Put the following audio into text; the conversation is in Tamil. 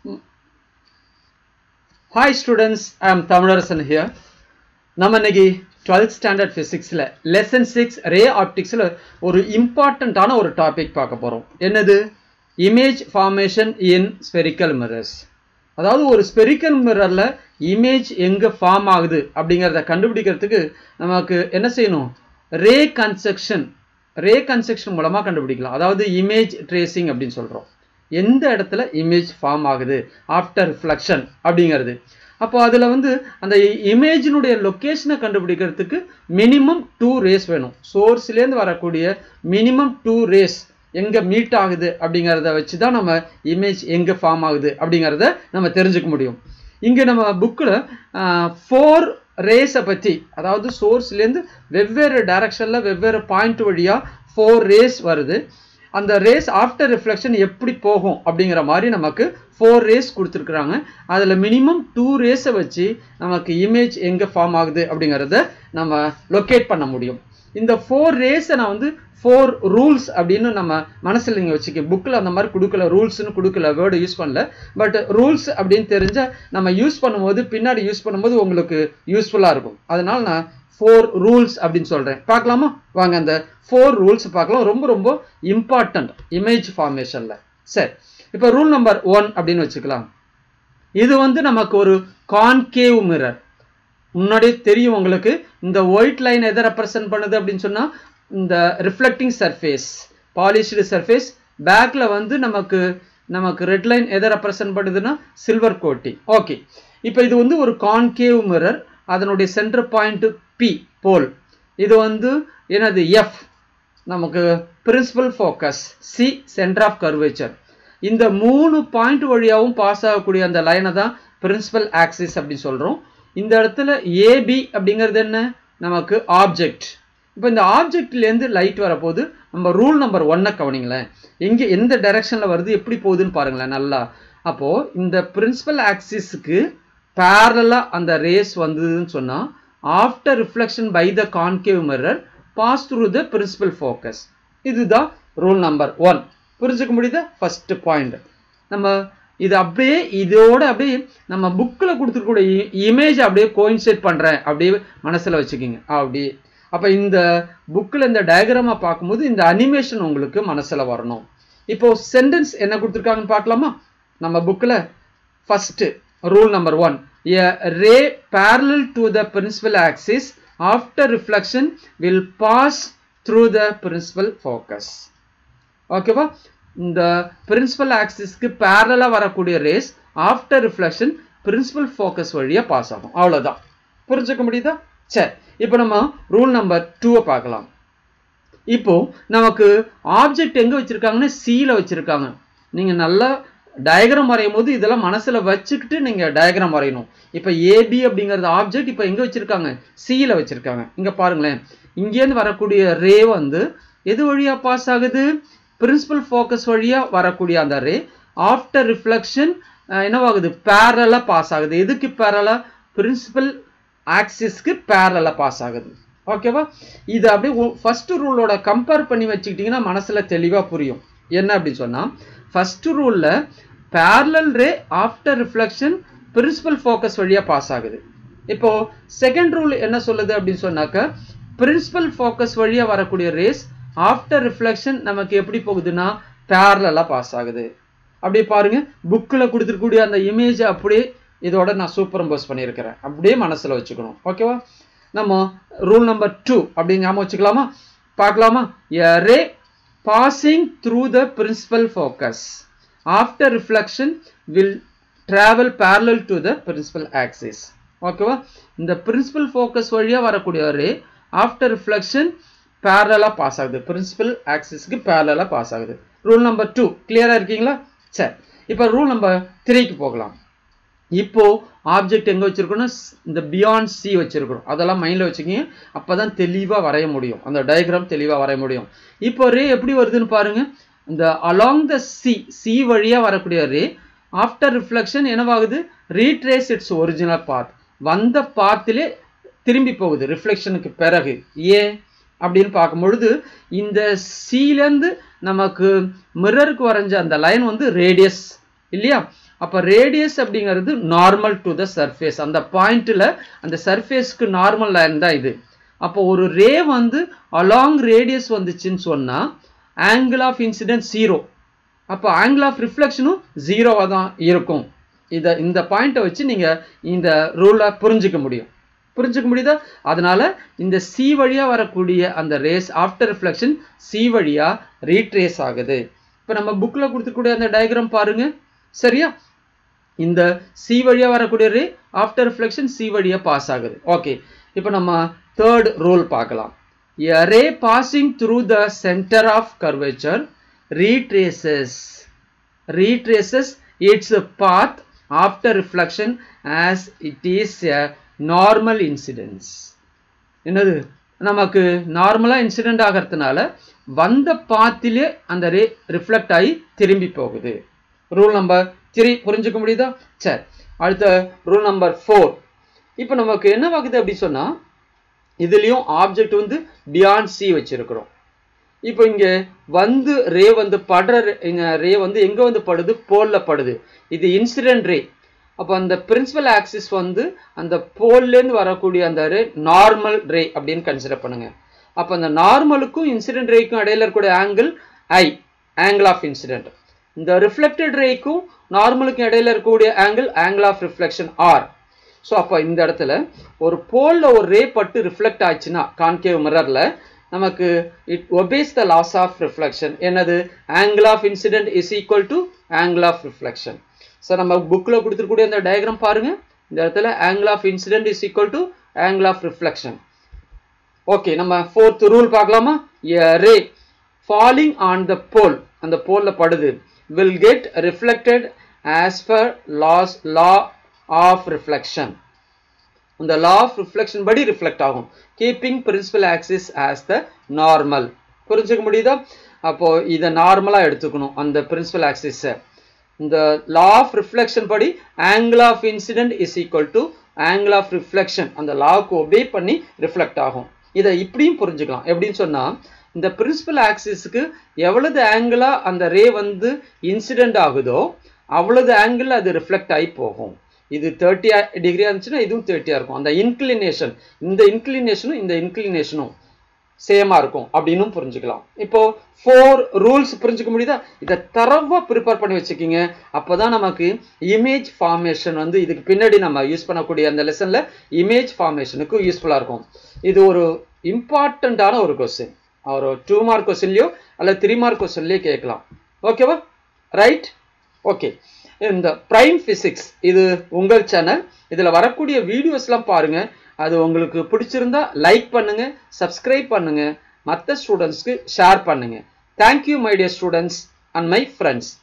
hi students I am Tamilarasan here நம்ம இன்னைக்கு டுவெல்த் ஸ்டாண்டர்ட் ஃபிசிக்ஸில் லெசன் சிக்ஸ் ரே ஆப்டிக்ஸில் ஒரு இம்பார்ட்டண்ட்டான ஒரு டாபிக் பார்க்க போகிறோம் என்னது image formation in spherical mirrors அதாவது ஒரு ஸ்பெரிக்கல் மிரரில் இமேஜ் எங்கே ஃபார்ம் ஆகுது அப்படிங்கிறத கண்டுபிடிக்கிறதுக்கு நமக்கு என்ன செய்யணும் ரே கன்ஸ்ட்ரக்ஷன் ரே கன்ஸ்ட்ரக்ஷன் மூலமாக கண்டுபிடிக்கலாம் அதாவது இமேஜ் ட்ரேசிங் அப்படின்னு சொல்கிறோம் எந்த இடத்துல இமேஜ் ஃபார்ம் ஆகுது ஆஃப்டர் ரிஃப்ளெக்ஷன் அப்படிங்கிறது அப்போ அதில் வந்து அந்த இமேஜினுடைய லொக்கேஷனை கண்டுபிடிக்கிறதுக்கு மினிமம் டூ ரேஸ் வேணும் சோர்ஸ்லேருந்து வரக்கூடிய மினிமம் டூ ரேஸ் எங்கே மீட் ஆகுது அப்படிங்கிறத வச்சு தான் நம்ம இமேஜ் எங்கே ஃபார்ம் ஆகுது அப்படிங்கிறத நம்ம தெரிஞ்சுக்க முடியும் இங்கே நம்ம புக்கில் ஃபோர் ரேஸை பற்றி அதாவது சோர்ஸ்லேருந்து வெவ்வேறு டைரக்ஷனில் வெவ்வேறு பாயிண்ட் வழியாக ஃபோர் ரேஸ் வருது அந்த ரேஸ் ஆஃப்டர் ரிஃப்ளெக்ஷன் எப்படி போகும் அப்படிங்கிற மாதிரி நமக்கு ஃபோர் ரேஸ் கொடுத்துருக்குறாங்க அதில் மினிமம் டூ ரேஸை வச்சு நமக்கு இமேஜ் எங்கே ஃபார்ம் ஆகுது அப்படிங்கிறத நம்ம லொக்கேட் பண்ண முடியும் இந்த ஃபோர் ரேஸை நான் வந்து ஃபோர் ரூல்ஸ் அப்படின்னு நம்ம மனசில் நீங்கள் வச்சுக்க புக்கில் அந்த மாதிரி கொடுக்கல ரூல்ஸ்னு கொடுக்கல வேர்டு யூஸ் பண்ணல பட் ரூல்ஸ் அப்படின்னு தெரிஞ்சால் நம்ம யூஸ் பண்ணும்போது பின்னாடி யூஸ் பண்ணும்போது உங்களுக்கு யூஸ்ஃபுல்லாக இருக்கும் அதனால நான் ஃபோர் ரூல்ஸ் அப்படின்னு சொல்கிறேன் பார்க்கலாமா வாங்க அந்த ஃபோர் ரூல்ஸ் பார்க்கலாம் ரொம்ப ரொம்ப இம்பார்ட்டண்ட் இமேஜ் ஃபார்மேஷனில் சரி இப்போ ரூல் நம்பர் ஒன் அப்படின்னு வச்சுக்கலாம் இது வந்து நமக்கு ஒரு கான்கேவ் மிரர் முன்னாடியே தெரியும் உங்களுக்கு இந்த ஒயிட் லைன் எதை ரெப்ரசன்ட் பண்ணுது அப்படின்னு சொன்னால் இந்த ரிஃப்ளெக்டிங் சர்ஃபேஸ் பாலிஷ்டு சர்ஃபேஸ் பேக்கில் வந்து நமக்கு நமக்கு ரெட் லைன் எதை ரெப்ரசன்ட் பண்ணுதுன்னா சில்வர் கோட்டிங் ஓகே இப்போ இது வந்து ஒரு கான்கேவ் மிரர் அதனுடைய சென்டர் பாயிண்ட் பி போல் இது வந்து என்னது எஃப் நமக்கு principal focus C centre of curvature இந்த மூணு பாயிண்ட் வழியாகவும் பாஸ் ஆகக்கூடிய அந்த லைனை தான் பிரின்சிபல் ஆக்சிஸ் அப்படின்னு சொல்கிறோம் இந்த இடத்துல ஏபி அப்படிங்கிறது என்ன நமக்கு ஆப்ஜெக்ட் இப்போ இந்த ஆப்ஜெக்ட்லேருந்து லைட் வரப்போது நம்ம ரூல் நம்பர் ஒன்னை கவனிங்களேன் எங்கே எந்த டைரக்ஷனில் வருது எப்படி போகுதுன்னு பாருங்களேன் நல்லா அப்போது இந்த பிரின்சிபல் ஆக்சிஸுக்கு பேரலாக அந்த ரேஸ் வந்ததுன்னு சொன்னால் after reflection by the concave mirror pass through the principal focus இதுதான் ரூல் நம்பர் ஒன் புரிஞ்சுக்க முடியுதா ஃபர்ஸ்ட் பாயிண்ட் நம்ம இது அப்படியே இதோட அப்படியே நம்ம புக்கில் கொடுத்துருக்கூடிய இமேஜ் அப்படியே கோயின்சைட் பண்ணுறேன் அப்படியே மனசில் வச்சுக்கிங்க அப்படியே அப்போ இந்த புக்கில் இந்த டயக்ராமை பார்க்கும்போது இந்த அனிமேஷன் உங்களுக்கு மனசில் வரணும் இப்போ சென்டென்ஸ் என்ன கொடுத்துருக்காங்கன்னு பார்க்கலாமா நம்ம புக்கில் first rule number one a ray parallel to the principal axis after reflection will pass through the principal focus ஓகேவா இந்த பிரின்சிபல் ஆக்சிஸ்க்கு பேரலாக வரக்கூடிய rays after reflection principal focus வழியாக பாஸ் ஆகும் அவ்வளோதான் புரிஞ்சுக்க முடியுதா சரி இப்போ நம்ம ரூல் நம்பர் டூவை பார்க்கலாம் இப்போ நமக்கு ஆப்ஜெக்ட் எங்கே வச்சுருக்காங்கன்னு சியில் வச்சுருக்காங்க நீங்கள் நல்லா டயக்ராம் வரையும் போது இதெல்லாம் மனசில் வச்சுக்கிட்டு நீங்கள் டயக்ராம் வரையணும் இப்போ ஏபி அப்படிங்கிறது ஆப்ஜெக்ட் இப்போ எங்கே வச்சுருக்காங்க சியில் வச்சுருக்காங்க இங்கே பாருங்களேன் இங்கேருந்து வரக்கூடிய ரே வந்து எது வழியாக பாஸ் ஆகுது பிரின்சிபல் ஃபோக்கஸ் வழியாக வரக்கூடிய அந்த ரே ஆஃப்டர் ரிஃப்ளெக்ஷன் என்னவாகுது பேரலாக பாஸ் ஆகுது எதுக்கு பேரலாக பிரின்சிபல் ஆக்சிஸ்க்கு பேரலாக பாஸ் ஆகுது ஓகேவா இது அப்படியே ஃபர்ஸ்ட் ரூலோட கம்பேர் பண்ணி வச்சுக்கிட்டிங்கன்னா மனசில் தெளிவாக புரியும் என்ன அப்படின்னு சொன்னால் ஃபர்ஸ்ட் ரூலில் parallel ray after reflection principal focus வழியாக பாஸ் ஆகுது இப்போ செகண்ட் ரூல் என்ன சொல்லுது அப்படின்னு சொன்னாக்க பிரின்சிபல் ஃபோக்கஸ் வழியாக வரக்கூடிய ரேஸ் ஆஃப்டர் ரிஃப்ளெக்ஷன் நமக்கு எப்படி போகுதுன்னா பேரலாக பாஸ் ஆகுது அப்படியே பாருங்க புக்கில் கொடுத்துருக்கூடிய அந்த இமேஜை அப்படியே இதோட நான் சூப்பர் போஸ் பண்ணியிருக்கிறேன் அப்படியே மனசில் வச்சுக்கணும் ஓகேவா நம்ம ரூல் நம்பர் டூ அப்படின்னு ஞாபகம் வச்சுக்கலாமா பார்க்கலாமா ரே passing through the principal focus after reflection will travel parallel to the principal axis ஓகேவா இந்த பிரின்சிபல் ஃபோக்கஸ் வழியாக வரக்கூடிய ரே ஆஃப்டர் ரிஃப்ளெக்ஷன் பேரலாக பாஸ் ஆகுது பிரின்சிபல் ஆக்சிஸ்க்கு பேரலாக பாஸ் ஆகுது ரூல் நம்பர் டூ கிளியராக இருக்கீங்களா சரி இப்போ ரூல் நம்பர் த்ரீக்கு போகலாம் இப்போ ஆப்ஜெக்ட் எங்கே வச்சிருக்கோம்னா இந்த பியாண்ட் சி வச்சிருக்கிறோம் அதெல்லாம் மைண்டில் வச்சுக்கிங்க அப்போ தான் தெளிவாக வரைய முடியும் அந்த டயக்ராம் தெளிவாக வரைய முடியும் இப்போ ரே எப்படி வருதுன்னு பாருங்க இந்த அலாங் த சி சி வழியாக வரக்கூடிய ரே ஆஃப்டர் ரிஃப்ளெக்ஷன் என்னவாகுது ரீட்ரேஸ் இட்ஸ் ஒரிஜினல் பாத் வந்த பாத்திலே திரும்பி போகுது ரிஃப்ளெக்ஷனுக்கு பிறகு ஏன் அப்படின்னு பார்க்கும்பொழுது இந்த சீலேருந்து நமக்கு மிரருக்கு வரைஞ்ச அந்த லைன் வந்து ரேடியஸ் இல்லையா அப்போ ரேடியஸ் அப்படிங்கிறது நார்மல் டு த சர்ஃபேஸ் அந்த பாயிண்ட்டில் அந்த சர்ஃபேஸ்க்கு நார்மல் லைன் தான் இது அப்போ ஒரு ரே வந்து அலாங் ரேடியஸ் வந்துச்சுன்னு சொன்னால் ஆங்கிள் ஆஃப் இன்சிடென்ட் ஜீரோ அப்போ ஆங்கிள் ஆஃப் ரிஃப்ளெக்ஷனும் ஜீரோவாக தான் இருக்கும் இதை இந்த பாயிண்ட்டை வச்சு நீங்கள் இந்த ரூலை புரிஞ்சுக்க முடியும் புரிஞ்சுக்க முடியுதா அதனால இந்த சி வழியாக வரக்கூடிய அந்த ரேஸ் ஆஃப்டர் ரிஃப்ளெக்ஷன் சி வழியாக ரீட்ரேஸ் ஆகுது இப்போ நம்ம புக்கில் கொடுத்துக்கூடிய அந்த டயக்ராம் பாருங்க சரியா இந்த சி வழியாக வரக்கூடிய ரே ஆஃப்டர் ரிஃப்ளெக்ஷன் சி வழியாக பாஸ் ஆகுது ஓகே இப்போ நம்ம தேர்ட் ரூல் பார்க்கலாம் A ray passing through the center of curvature retraces retraces its path after reflection as it is a normal incidence என்னது நமக்கு நார்மலாக இன்சிடென்ட் ஆகிறதுனால வந்த பாத்திலே அந்த ரே ரிஃப்ளெக்ட் ஆகி திரும்பி போகுது ரூல் நம்பர் த்ரீ புரிஞ்சுக்க முடியுதா சரி அடுத்த ரூல் நம்பர் ஃபோர் இப்போ நமக்கு என்ன ஆகுது அப்படி சொன்னால் இதுலேயும் ஆப்ஜெக்ட் வந்து பியாண்ட் சி வச்சிருக்கிறோம் இப்போ இங்கே வந்து ரே வந்து படுற ரே வந்து எங்கே வந்து படுது போலில் படுது இது இன்சிடென்ட் ரே அப்போ அந்த பிரின்சிபல் ஆக்சிஸ் வந்து அந்த போல்லேருந்து வரக்கூடிய அந்த ரே நார்மல் ரே அப்படின்னு கன்சிடர் பண்ணுங்க அப்போ அந்த நார்மலுக்கும் இன்சிடென்ட் ரேக்கும் இடையில இருக்கக்கூடிய angle I angle of incident இந்த ரிஃப்ளெக்டட் ரேக்கும் நார்மலுக்கும் இடையில இருக்கக்கூடிய angle angle of reflection R so அப்போ இந்த இடத்துல ஒரு போலில் ஒரு ரே பட்டு ரிஃப்ளெக்ட் ஆச்சுன்னா கான்கேவ் மிரரில் நமக்கு it obeys the laws of reflection என்னது angle of incident is equal to angle of reflection so நம்ம புக்கில் கொடுத்துருக்கூடிய அந்த டயக்ராம் பாருங்க இந்த இடத்துல angle of incident is equal to angle of reflection okay நம்ம ஃபோர்த் ரூல் பார்க்கலாமா ray falling on the pole அந்த போலில் படுது will get reflected as per laws law of reflection இந்த லா ஆஃப் ரிஃப்ளெக்ஷன் படி ரிஃப்ளெக்ட் ஆகும் keeping principal axis as the normal புரிஞ்சுக்க முடியுதா அப்போ இதை நார்மலாக எடுத்துக்கணும் அந்த பிரின்சிபல் ஆக்சிஸை இந்த லா ஆஃப் ரிஃப்ளெக்ஷன் படி angle of incident is equal to angle of reflection அந்த லாவுக்கு ஒபே பண்ணி ரிஃப்ளெக்ட் ஆகும் இதை இப்படியும் புரிஞ்சுக்கலாம் எப்படின்னு சொன்னால் இந்த பிரின்சிபல் ஆக்சிஸுக்கு எவ்வளவு ஆங்கிளாக அந்த ரே வந்து இன்சிடென்ட் ஆகுதோ அவ்வளவு ஆங்கிள் அது ரிஃப்ளெக்ட் ஆகி போகும் இது தேர்ட்டி டிகிரியாக இருந்துச்சுன்னா இதுவும் தேர்ட்டியாக இருக்கும் அந்த இன்க்ளினேஷன் இந்த இன்க்ளினேஷனும் இந்த இன்க்ளினேஷனும் சேமாக இருக்கும் அப்படின்னும் புரிஞ்சுக்கலாம் இப்போ ஃபோர் ரூல்ஸ் புரிஞ்சுக்க முடியுதா இதை தரவாக ப்ரிப்பேர் பண்ணி வச்சுக்கிங்க அப்போ தான் நமக்கு இமேஜ் ஃபார்மேஷன் வந்து இதுக்கு பின்னாடி நம்ம யூஸ் பண்ணக்கூடிய அந்த லெசனில் இமேஜ் ஃபார்மேஷனுக்கு யூஸ்ஃபுல்லாக இருக்கும் இது ஒரு இம்பார்ட்டண்ட்டான ஒரு கொஸ்டின் ஒரு டூ மார்க் கொஸ்டின்லையோ அல்லது த்ரீ மார்க் கொஸ்டின்லையோ கேட்கலாம் ஓகேவா ரைட் ஓகே இந்த ப்ரைம் ஃபிசிக்ஸ் இது உங்கள் சேனல் இதில் வரக்கூடிய வீடியோஸ்லாம் பாருங்கள் அது உங்களுக்கு பிடிச்சிருந்தா லைக் பண்ணுங்க சப்ஸ்கிரைப் பண்ணுங்க மற்ற ஸ்டூடெண்ட்ஸ்க்கு ஷேர் பண்ணுங்க thank you my dear students and my friends